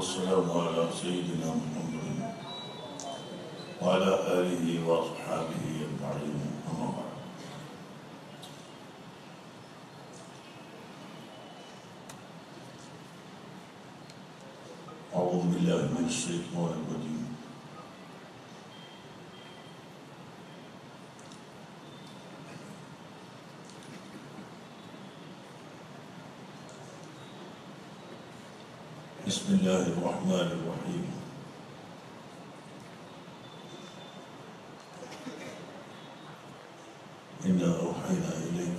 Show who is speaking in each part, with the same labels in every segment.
Speaker 1: والسلام على سيدنا محمد وعلى آله وأصحابه أجمعين أما بعد أعوذ بالله من الشيطان الرجيم بسم الله الرحمن الرحيم إنا أوحينا إليك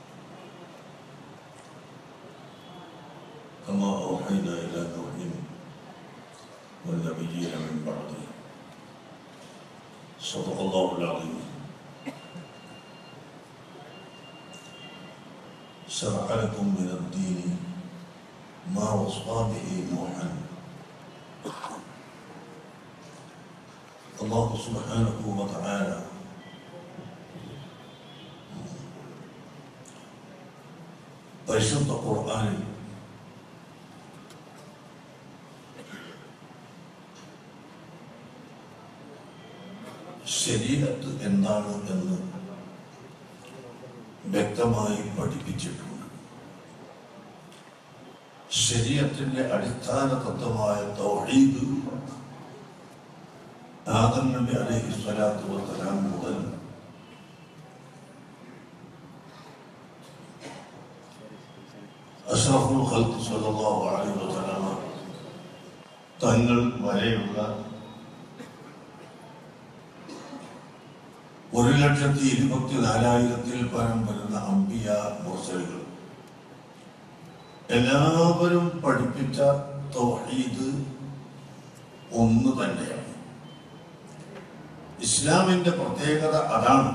Speaker 1: كما أوحينا إلى نوح والنبيين من بعده صدق الله العظيم شرع لكم من الدين ما وصى به نوحا الله سبحانه وتعالى പരിശുദ്ധ ഖുർആനിൽ ശരീരത്ത് എന്താണ് എന്ന് വ്യക്തമായി പഠിപ്പിച്ചിട്ടുണ്ട് ശരീരത്തിന്റെ അടിസ്ഥാന തത്വമായ തൗഹീദ് ആദം നബി അലൈഹി സ്വലാത്തു വസ്സലാം മുതൽ അഷ്റഫുൽ ഖൽഖ് സല്ലല്ലാഹു അലൈഹി വസല്ലമ തങ്ങൾ വരെയുള്ള ഒരു ലക്ഷത്തി ഇരുപത്തി നാലായിരത്തിൽ പരം വരുന്ന അമ്പിയ മുർസലുകൾ എല്ലാവരും പഠിപ്പിച്ച തൗഹീദ് ഒന്ന് തന്നെയാണ് ഇസ്ലാമിന്റെ പ്രത്യേകത അതാണ്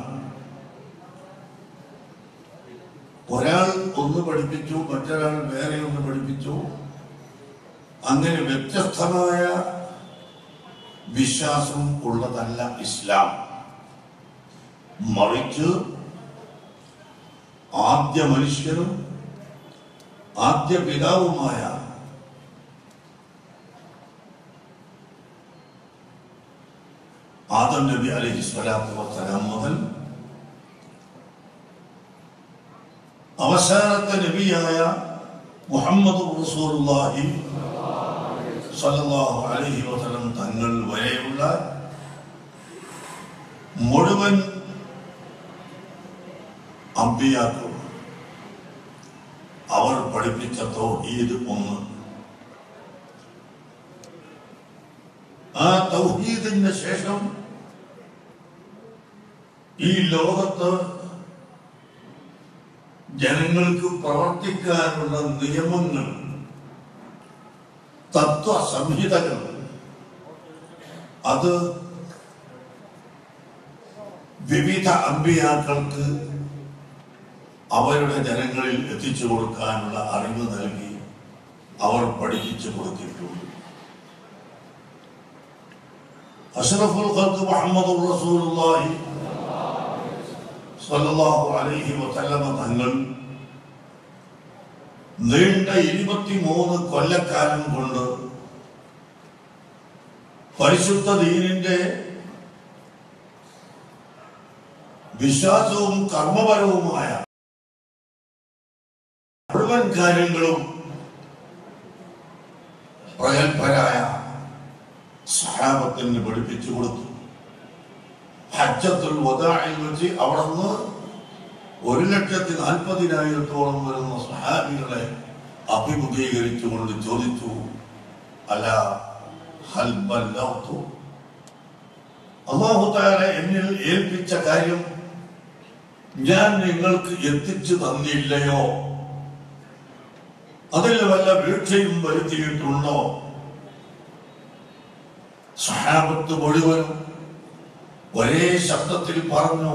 Speaker 1: ഒരാൾ ഒന്ന് പഠിപ്പിച്ചു മറ്റൊരാൾ വേറെ ഒന്ന് പഠിപ്പിച്ചു അങ്ങനെ വ്യത്യസ്തമായ വിശ്വാസം ഉള്ളതല്ല ഇസ്ലാം മറിച്ച് ആദ്യ മനുഷ്യനും ആദ്യ പിതാവുമായ ആദം നബി അലൈഹി സ്വലാത്തു വസ്സലാം മുതൽ അവസാനത്തെ നബിയായ മുഹമ്മദ് റസൂലുള്ളാഹി സല്ലല്ലാഹു അലൈഹി വസല്ലം തങ്ങൾ വരെയുള്ള മുഴുവൻ അമ്പിയാക്കളും അവർ പഠിപ്പിച്ച തൗഹീദ് ഒന്ന് ആ തൗഹീദിന് ശേഷം ഈ ലോകത്ത് ജനങ്ങൾക്ക് പ്രവർത്തിക്കാനുള്ള നിയമങ്ങൾ തത്വ സംഹിതകൾ അത് വിവിധ അമ്പിയാക്കൾക്ക് അവരുടെ ജനങ്ങളിൽ എത്തിച്ചു കൊടുക്കാനുള്ള അറിവ് നൽകി അവർ പഠിപ്പിച്ചു കൊടുത്തിട്ടുണ്ട് അഷ്റഫുൽ ഖൽഖ് മുഹമ്മദ് റസൂലുള്ളാഹി സ്വല്ലല്ലാഹു അലൈഹി വസല്ലമ തങ്ങൾ നീണ്ട ഇരുപത്തിമൂന്ന് കൊല്ലക്കാലം കൊണ്ട് പരിശുദ്ധ ദീനിന്റെ വിശ്വാസവും കർമ്മപരവുമായ മുഴുവൻ കാര്യങ്ങളും പ്രഗത്ഭരായ സഹാബത്തിന് പഠിപ്പിച്ചു കൊടുത്തു ഹജ്ജത്തുൽ വദാഇൽ വെച്ച് അവിടുന്ന് ഒരു ലക്ഷത്തി നാൽപ്പതിനായിരത്തോളം വരുന്ന സഹാബികളെ അഭിമുഖീകരിച്ചുകൊണ്ട് ചോദിച്ചു അല ഹൽ ബല്ലഗ്തു അള്ളാഹു താല എന്നിൽ ഏൽപ്പിച്ച കാര്യം ഞാൻ നിങ്ങൾക്ക് എത്തിച്ചു തന്നില്ലയോ അതിൽ വല്ല വീഴ്ചയും വരുത്തിയിട്ടുണ്ടോ സഹാബത്ത് മുഴുവനും ഒരേ ശബ്ദത്തിൽ പറഞ്ഞു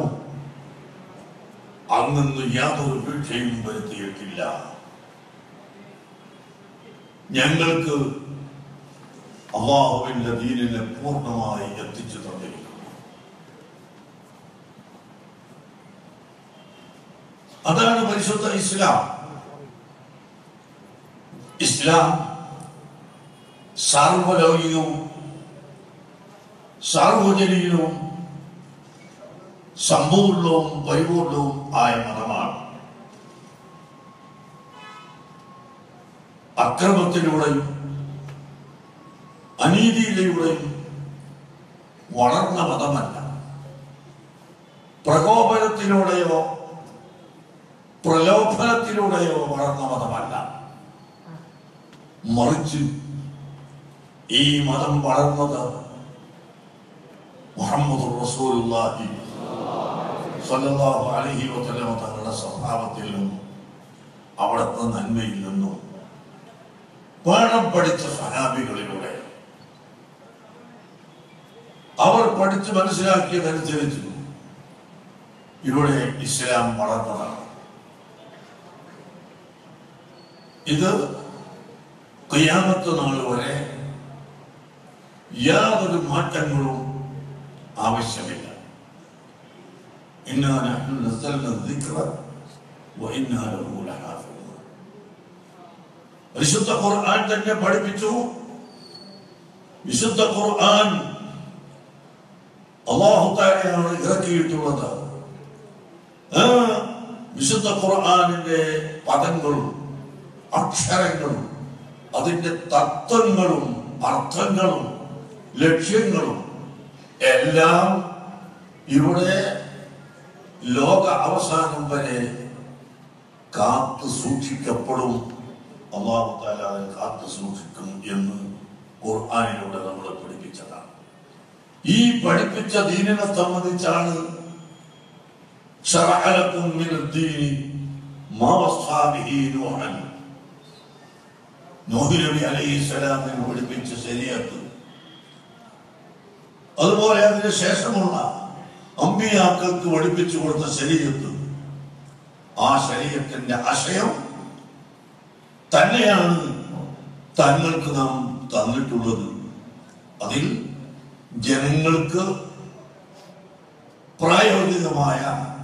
Speaker 1: അന്നു യാതൊരു വീഴ്ചയും വരുത്തിയിട്ടില്ല ഞങ്ങൾക്ക് അള്ളാഹുവിന്റെ ദീനിനെ പൂർണ്ണമായി എത്തിച്ചു തന്നിരിക്കുന്നു അതാണ് പരിശുദ്ധ ഇസ്ലാം ഇസ്ലാം സാർവലൗകികവും സാർവജനീയവും സമ്പൂർണവും പരിപൂർണവും ആയ മതമാണ് അക്രമത്തിലൂടെയും അനീതിയിലൂടെയും വളർന്ന മതമല്ല പ്രകോപനത്തിലൂടെയോ പ്രലോഭനത്തിലൂടെയോ വളർന്ന മതമല്ല മറിച്ച് ഈ മതം വളർന്നത് മുഹമ്മദ് റസൂലുള്ളാഹി സ്വല്ലല്ലാഹു അലൈഹി വസല്ലമ തങ്ങളുടെ സ്വഭാവത്തിൽ നിന്നും അവിടുത്തെ നന്മയിൽ നിന്നും പാഠം പഠിച്ച സഹാബികളിലൂടെ അവർ പഠിച്ച് മനസ്സിലാക്കിയതനുസരിച്ച് ഇവിടെ ഇസ്ലാം വളർന്നതാണ് ഇത് കയ്യാമത്ത് നാൾ വരെ യാതൊരു മാറ്റങ്ങളും ആവശ്യമില്ല إنا نحن نزلنا الذكر وإنا له لحافظون വിശുദ്ധ ഖുർആൻ തന്നെ പഠിപ്പിച്ചു വിശുദ്ധ ഖുർആൻ അള്ളാഹു താരയാണ് ഇറക്കിയിട്ടുള്ളത് ആ വിശുദ്ധ ഖുർആനിന്റെ പദങ്ങളും അക്ഷരങ്ങളും അതിന്റെ തത്വങ്ങളും അർത്ഥങ്ങളും ലക്ഷ്യങ്ങളും എല്ലാം ഇവിടെ ലോക അവസാനം വരെ കാത്തു സൂക്ഷിക്കപ്പെടും അള്ളാഹു താല അതിനെ കാത്തു സൂക്ഷിക്കും എന്ന് ഖുർആാനിലൂടെ നമ്മളെ പഠിപ്പിച്ചതാണ് ഈ പഠിപ്പിച്ച ദീനിനെ സംബന്ധിച്ചാണ് شرع لكم من الدين ما وصى به نوحا നൂഹ് നബി അലൈഹി സ്വലാമിന് പഠിപ്പിച്ച ശരിയത്ത് അതുപോലെ അതിന് ശേഷമുള്ള അമ്പിയാക്കൾക്ക് പഠിപ്പിച്ചു കൊടുത്ത ശരീരത്ത് ആ ശരീരത്തിന്റെ ആശയം തന്നെയാണ് തങ്ങൾക്ക് നാം തന്നിട്ടുള്ളത് അതിൽ ജനങ്ങൾക്ക് പ്രായോഗികമായ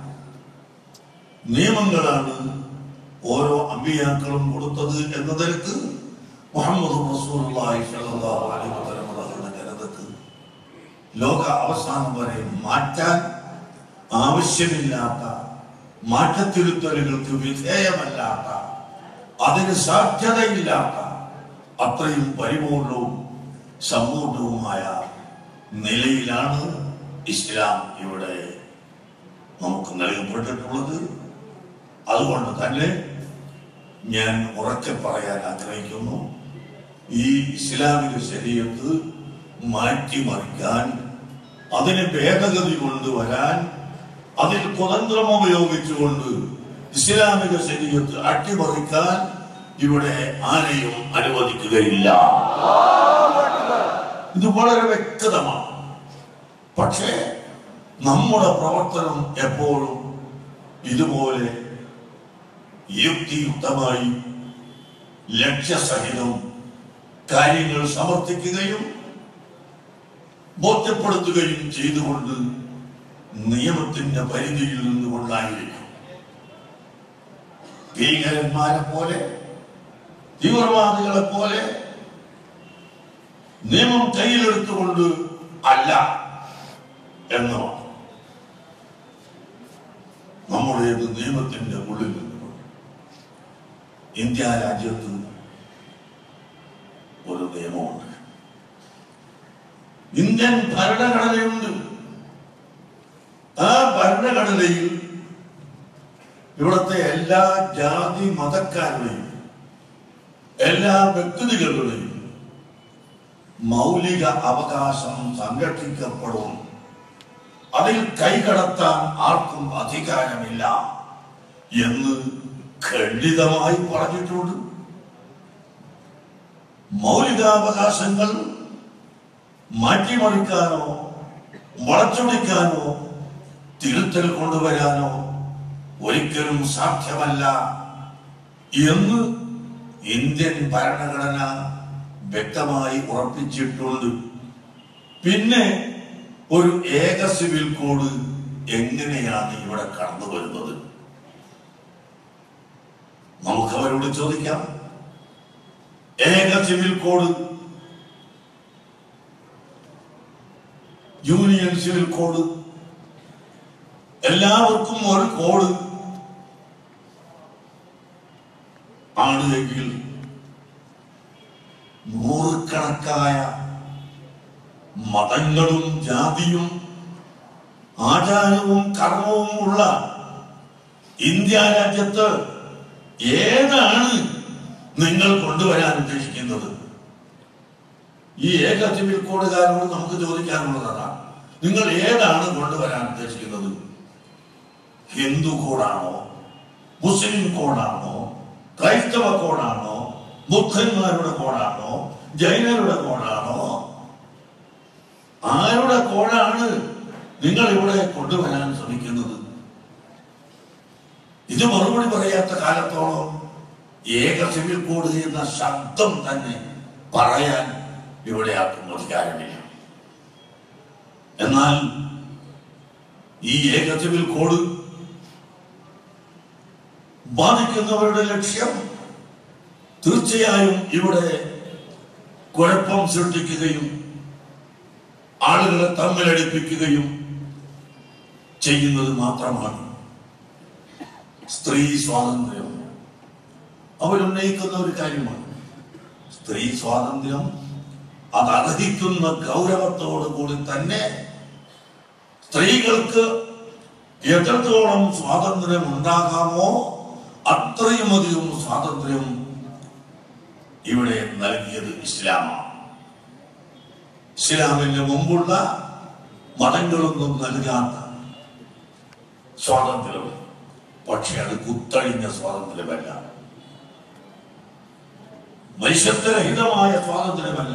Speaker 1: നിയമങ്ങളാണ് ഓരോ അമ്പിയാക്കളും കൊടുത്തത് എന്ന നിലക്ക് മുഹമ്മദ് റസൂലുള്ളാഹി സ്വല്ലല്ലാഹു അലൈഹി വസല്ലം തങ്ങളുടെ ജനതക്ക് ലോക അവസാനം വരെ മാറ്റാൻ ആവശ്യമില്ലാത്ത മാറ്റത്തിരുത്തലുകൾക്ക് വിധേയമല്ലാത്ത അതിന് സാധ്യതയില്ലാത്ത അത്രയും പരിപൂർണവും സമ്പൂർണവുമായ നിലയിലാണ് ഇസ്ലാം ഇവിടെ നമുക്ക് നൽകപ്പെട്ടിട്ടുള്ളത് അതുകൊണ്ട് തന്നെ ഞാൻ ഉറക്കെ പറയാൻ ആഗ്രഹിക്കുന്നു ഈ ഇസ്ലാമിക ശരീരത്ത് മാറ്റിമറിക്കാൻ അതിന് ഭേദഗതി കൊണ്ടുവരാൻ അതിൽ കുതന്ത്രം ഉപയോഗിച്ചുകൊണ്ട് ഇസ്ലാമിക ശരീരത്ത് അട്ടിമറിക്കാൻ ഇവിടെ ആരെയും അനുവദിക്കുകയില്ല ഇത് വളരെ വ്യക്തമാണ് പക്ഷേ നമ്മുടെ പ്രവർത്തനം എപ്പോഴും ഇതുപോലെ യുക്തിയുക്തമായി ലക്ഷ്യസഹിതം കാര്യങ്ങൾ സമർത്ഥിക്കുകയും ബോധ്യപ്പെടുത്തുകയും ചെയ്തുകൊണ്ട് നിയമത്തിന്റെ പരിധിയിൽ നിന്നുകൊണ്ടായിരിക്കും ഭീകരന്മാരെ പോലെ തീവ്രവാദികളെ പോലെ നിയമം കയ്യിലെടുത്തുകൊണ്ട് അല്ല എന്നതാണ് നമ്മുടേത് നിയമത്തിന്റെ ഉള്ളിൽ നിന്നുകൊണ്ട് ഇന്ത്യ രാജ്യത്ത് ഒരു നിയമമുണ്ട് ഇന്ത്യൻ ഭരണഘടനയുണ്ട് ആ ഭരണഘടനയിൽ ഇവിടുത്തെ എല്ലാ ജാതി മതക്കാരുടെയും എല്ലാ വ്യക്തികളുടെയും മൗലിക അവകാശം സംരക്ഷിക്കപ്പെടും അതിൽ കൈകടത്താൻ ആർക്കും അധികാരമില്ല എന്ന് ഖണ്ഡിതമായി പറഞ്ഞിട്ടുണ്ട് മൗലികാവകാശങ്ങൾ മാറ്റിമറിക്കാനോ വളച്ചൊടിക്കാനോ തിരുത്തൽ കൊണ്ടുവരാനോ ഒരിക്കലും സാധ്യമല്ല എന്ന് ഇന്ത്യൻ ഭരണഘടന വ്യക്തമായി ഉറപ്പിച്ചിട്ടുണ്ട് പിന്നെ ഒരു ഏക സിവിൽ കോഡ് എങ്ങനെയാണ് ഇവിടെ കടന്നു വരുന്നത് നമുക്ക് അവരോട് ചോദിക്കാം ഏക civil code union civil code എല്ലാവർക്കും ഒരു കോഡ് ആണ് എങ്കിൽ നൂറുകണക്കായ മതങ്ങളും ജാതിയും ആചാരവും കർമ്മവും ഉള്ള ഇന്ത്യ രാജ്യത്ത് ഏതാണ് നിങ്ങൾ കൊണ്ടുവരാൻ ഉദ്ദേശിക്കുന്നത് ഈ ഏക സിവിൽ കോഡുകാരോട് നമുക്ക് ചോദിക്കാനുള്ളതാണ് നിങ്ങൾ ഏതാണ് കൊണ്ടുവരാൻ ഉദ്ദേശിക്കുന്നത് ഹിന്ദു കോഡാണോ മുസ്ലിം കോഡാണോ ക്രൈസ്തവ കോഡാണോ ബുദ്ധന്മാരുടെ കോഡാണോ ജൈനരുടെ കോഡാണോ ആരുടെ കോഡാണ് നിങ്ങൾ ഇവിടെ കൊണ്ടുവരാൻ ശ്രമിക്കുന്നത് ഇത് മറുപടി പറയാത്ത കാലത്തോളം ഏക സിവിൽ കോഡ് എന്ന ശബ്ദം തന്നെ പറയാൻ ഇവിടെ ആർക്കും അധികാരമില്ല എന്നാൽ ഈ ഏക സിവിൽ കോഡ് ബാധിക്കുന്നവരുടെ ലക്ഷ്യം തീർച്ചയായും ഇവിടെ കുഴപ്പം സൃഷ്ടിക്കുകയും ആളുകളെ തമ്മിലടിപ്പിക്കുകയും ചെയ്യുന്നത് മാത്രമാണ് സ്ത്രീ സ്വാതന്ത്ര്യം അവരുന്നയിക്കുന്ന ഒരു കാര്യമാണ് സ്ത്രീ സ്വാതന്ത്ര്യം അത് അർഹിക്കുന്ന ഗൗരവത്തോടു കൂടി തന്നെ സ്ത്രീകൾക്ക് എത്രത്തോളം സ്വാതന്ത്ര്യം ഉണ്ടാകാമോ അത്രയും അധികം സ്വാതന്ത്ര്യം ഇവിടെ നൽകിയത് ഇസ്ലാമാണ് ഇസ്ലാമിന് മുമ്പുള്ള മതങ്ങളൊന്നും നൽകാത്ത സ്വാതന്ത്ര്യം പക്ഷെ അത് കുത്തഴിഞ്ഞ സ്വാതന്ത്ര്യമല്ല മനുഷ്യത്വരഹിതമായ സ്വാതന്ത്ര്യമല്ല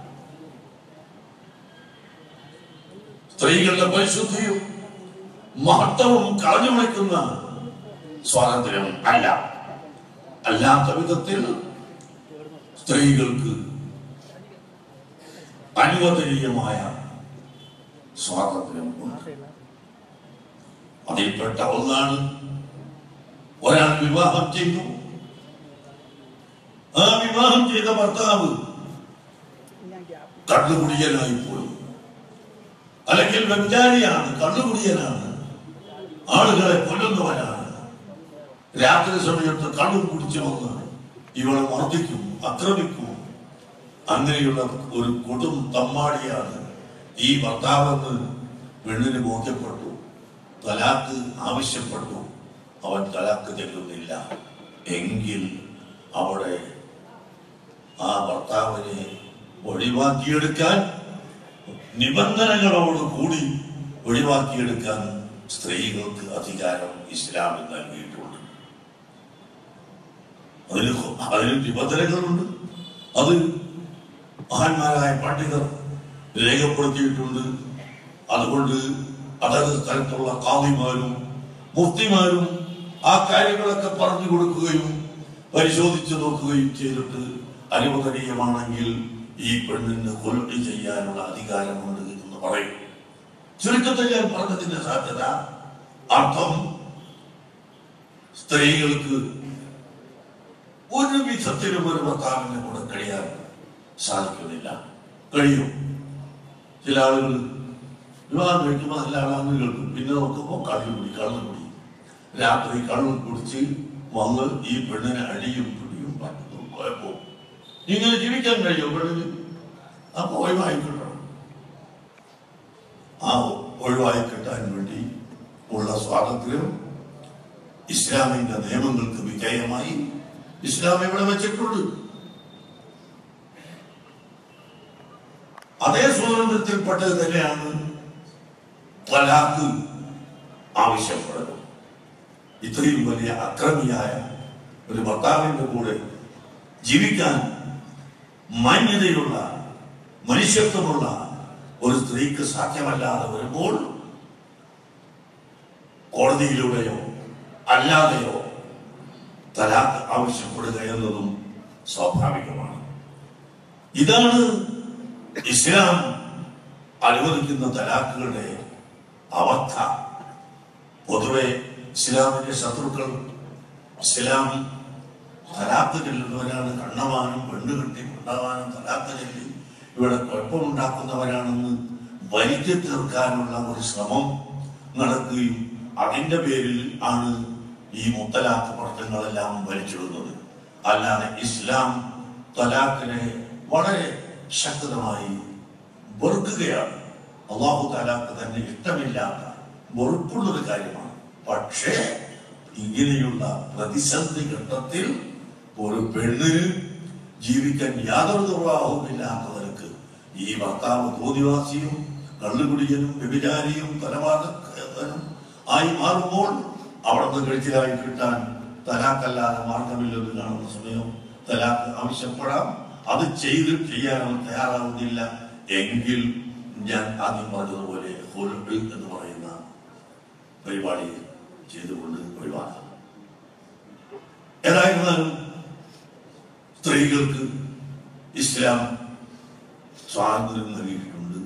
Speaker 1: സ്ത്രീകളുടെ പരിശുദ്ധിയും മഹത്വവും കളഞ്ഞു വിളിക്കുന്ന സ്വാതന്ത്ര്യം അല്ല അല്ലാത്ത വിധത്തിൽ സ്ത്രീകൾക്ക് അനുവദനീയമായ സ്വാതന്ത്ര്യം ഉണ്ട് അതിൽപ്പെട്ട ഒന്നാണ് ഒരാൾ വിവാഹം ചെയ്തു ആ വിവാഹം ചെയ്ത ഭർത്താവ് കള്ളുകുടിയനായി പോയി അല്ലെങ്കിൽ വ്യഭിചാരിയാണ് കള്ളുകുടിയനാണ് ആളുകളെ കൊല്ലുന്നവനാണ് രാത്രി സമയത്ത് കള്ളും കുടിച്ചു വന്ന് ഇവളെ മർദ്ദിക്കും ആക്രമിക്കും അങ്ങനെയുള്ള ഒരു കൊടും തമ്മാടിയാണ് ഈ ഭർത്താവെന്ന് പെണ്ണിന് ബോധ്യപ്പെട്ടു തലാക്ക് ആവശ്യപ്പെട്ടു അവൻ തലാക്ക് ചെല്ലുന്നില്ല എങ്കിൽ അവിടെ ആ ഭർത്താവിനെ ഒഴിവാക്കിയെടുക്കാൻ നിബന്ധനകളോട് കൂടി ഒഴിവാക്കിയെടുക്കാൻ സ്ത്രീകൾക്ക് അധികാരം ഇസ്ലാമിൽ നൽകിയിട്ടുണ്ട് അതിന് അതിന് നിബന്ധനകളുണ്ട് അത് മഹാന്മാരായ പണ്ഡിതർ രേഖപ്പെടുത്തിയിട്ടുണ്ട് അതുകൊണ്ട് അതത് സ്ഥലത്തുള്ള കാളിമാരും മുഫ്തിമാരും ആ കാര്യങ്ങളൊക്കെ പറഞ്ഞു കൊടുക്കുകയും പരിശോധിച്ചു നോക്കുകയും ചെയ്തിട്ട് അനുവദനീയമാണെങ്കിൽ ഈ പെണ്ണിന് കൊല്ലി ചെയ്യാനുള്ള അധികാരമുണ്ട് എന്ന് പറയും ചുരുക്കത്തിൽ ഞാൻ പറഞ്ഞതിന്റെ സാധ്യത അർത്ഥം സ്ത്രീകൾക്ക് ഒരു വിധത്തിലും ഒരു ഭർത്താവിന്റെ കൂടെ കഴിയാൻ സാധിക്കുന്നില്ല കഴിയും ചില ആളുകൾ വിവാഹം കഴിക്കുമ്പോൾ നല്ല ആളാന്ന് കേൾക്കും പിന്നെ നോക്കുമ്പോൾ കള്ളുകുടി കള്ളുകുടി രാത്രി കള്ളു കുടിച്ച് വന്ന് ഈ പെണ്ണിനെ അടിയും പിടിയും പറ്റുന്നു കുഴപ്പവും ഇങ്ങനെ ജീവിക്കാൻ കഴിയും പെണ്ണിന് അപ്പൊ ഒഴിവായി കിട്ടണം ആ ഒഴിവായി കിട്ടാൻ വേണ്ടി ഉള്ള സ്വാതന്ത്ര്യം ഇസ്ലാമിന്റെ നിയമങ്ങൾക്ക് വിധേയമായി ഇസ്ലാം ഇവിടെ വെച്ചിട്ടുണ്ട് അതേ സ്വാതന്ത്ര്യത്തിൽപ്പെട്ടത് തന്നെയാണ് തലാഖ് ആവശ്യപ്പെടുന്നത് ഇത്രയും വലിയ അക്രമിയായ ഒരു ഭർത്താവിന്റെ കൂടെ ജീവിക്കാൻ മാന്യതയുള്ള മനുഷ്യത്വമുള്ള ഒരു സ്ത്രീക്ക് സാധ്യമല്ലാതെ വരുമ്പോൾ കോടതിയിലൂടെയോ അല്ലാതെയോ തലാഖ് ആവശ്യപ്പെടുക എന്നതും സ്വാഭാവികമാണ് ഇതാണ് ഇസ്ലാം അനുവദിക്കുന്ന തലാഖുകളുടെ അവസ്ഥ പൊതുവെ ഇസ്ലാമിന്റെ ശത്രുക്കൾ ഇസ്ലാം തലാഖ് ചെല്ലുന്നവരാണ് കണ്ണവാനും പെണ്ണുകെട്ടി കൊണ്ടവാനും തലാഖ് ചെല്ലി ഇവിടെ കുഴപ്പമുണ്ടാക്കുന്നവരാണെന്ന് വരുത്തി തീർക്കാനുള്ള ഒരു ശ്രമം നടക്കുകയും അതിന്റെ പേരിൽ ആണ് ഈ മുത്തലാഖ് പ്രശ്നങ്ങളെല്ലാം വലിച്ചിടുന്നത് അല്ലാതെ ഇസ്ലാം തലാഖിനെ വളരെ ശക്തമായി വെറുക്കുകയാണ് അള്ളാഹു താലാക്ക് തന്നെ ഇഷ്ടമില്ലാത്ത വെറുപ്പുള്ളൊരു കാര്യമാണ് പക്ഷേ ഇങ്ങനെയുള്ള പ്രതിസന്ധി ഘട്ടത്തിൽ ഒരു പെണ്ണിന് ജീവിക്കാൻ യാതൊരു നിർവാഹവും ഇല്ലാത്ത നിലക്ക് ഈ ഭർത്താവ് തോന്നിവാസിയും കള്ളുകുടിയനും വ്യഭിചാരിയും കൊലപാതകനും ആയി മാറുമ്പോൾ അവിടുന്ന് കഴിച്ചിലായി കിട്ടാൻ തലാക്കല്ലാതെ മാർഗമില്ലെന്ന് കാണുന്ന സമയം തലാക്ക് ആവശ്യപ്പെടാം അത് ചെയ്ത് ചെയ്യാൻ അവൻ തയ്യാറാവുന്നില്ല എങ്കിൽ ഞാൻ ആദ്യം പറഞ്ഞതുപോലെ ഹുലുൽ എന്ന് പറയുന്ന പരിപാടി ചെയ്തുകൊണ്ട് ഒഴിവാക്കാം ഏതായിരുന്നാലും സ്ത്രീകൾക്ക് ഇസ്ലാം സ്വാതന്ത്ര്യം നൽകിയിട്ടുണ്ട്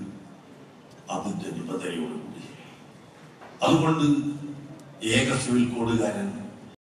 Speaker 1: അതിന്റെ നിബന്ധനയോടുകൂടി അതുകൊണ്ട് ഏക സിവിൽ കോഡുകാരൻ